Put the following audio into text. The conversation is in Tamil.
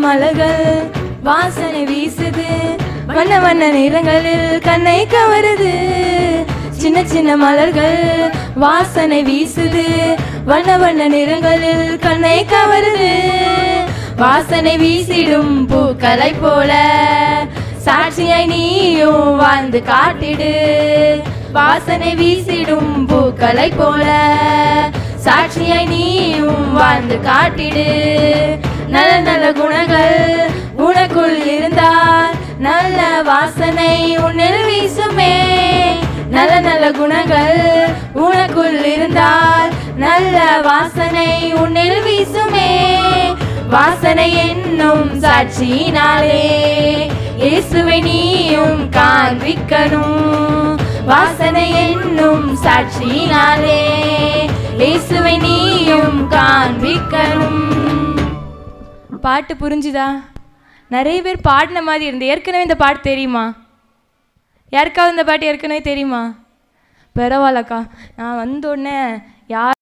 மலர்கள் வாசனை வீசுது வண்ண வண்ண நிறங்களில் கண்ணை கவருது சின்ன சின்ன மலர்கள் வாசனை வீசுது வண்ண வண்ண நிறங்களில் கண்ணை கவருது வாசனை வீசிடும் பூக்களை போல சாட்சியாய் நீயும் வாழ்ந்து காட்டிடு வாசனை வீசிடும் பூக்களை போல சாட்சியாய் நீயும் வாழ்ந்து காட்டிடு நல்ல நல்ல குணங்கள் உனக்குள் இருந்தால் நல்ல வாசனை உன்னில் வீசுமே நல்ல நல்ல குணங்கள் உனக்குள் இருந்தால் நல்ல வாசனை உன்னில் வீசுமே வாசனை என்னும் சாட்சியினாலே இயேசுவை நீயும் காண்பிக்கணும் வாசனை என்னும் சாட்சியினாலே இயேசுவை நீயும் காண்பிக்கணும் பாட்டு புரிஞ்சுதா நிறைய பேர் பாடின மாதிரி இருந்து ஏற்கனவே இந்த பாட்டு தெரியுமா யாருக்காவது இந்த பாட்டு ஏற்கனவே தெரியுமா பரவாயில்லக்கா நான் வந்த உடனே யார்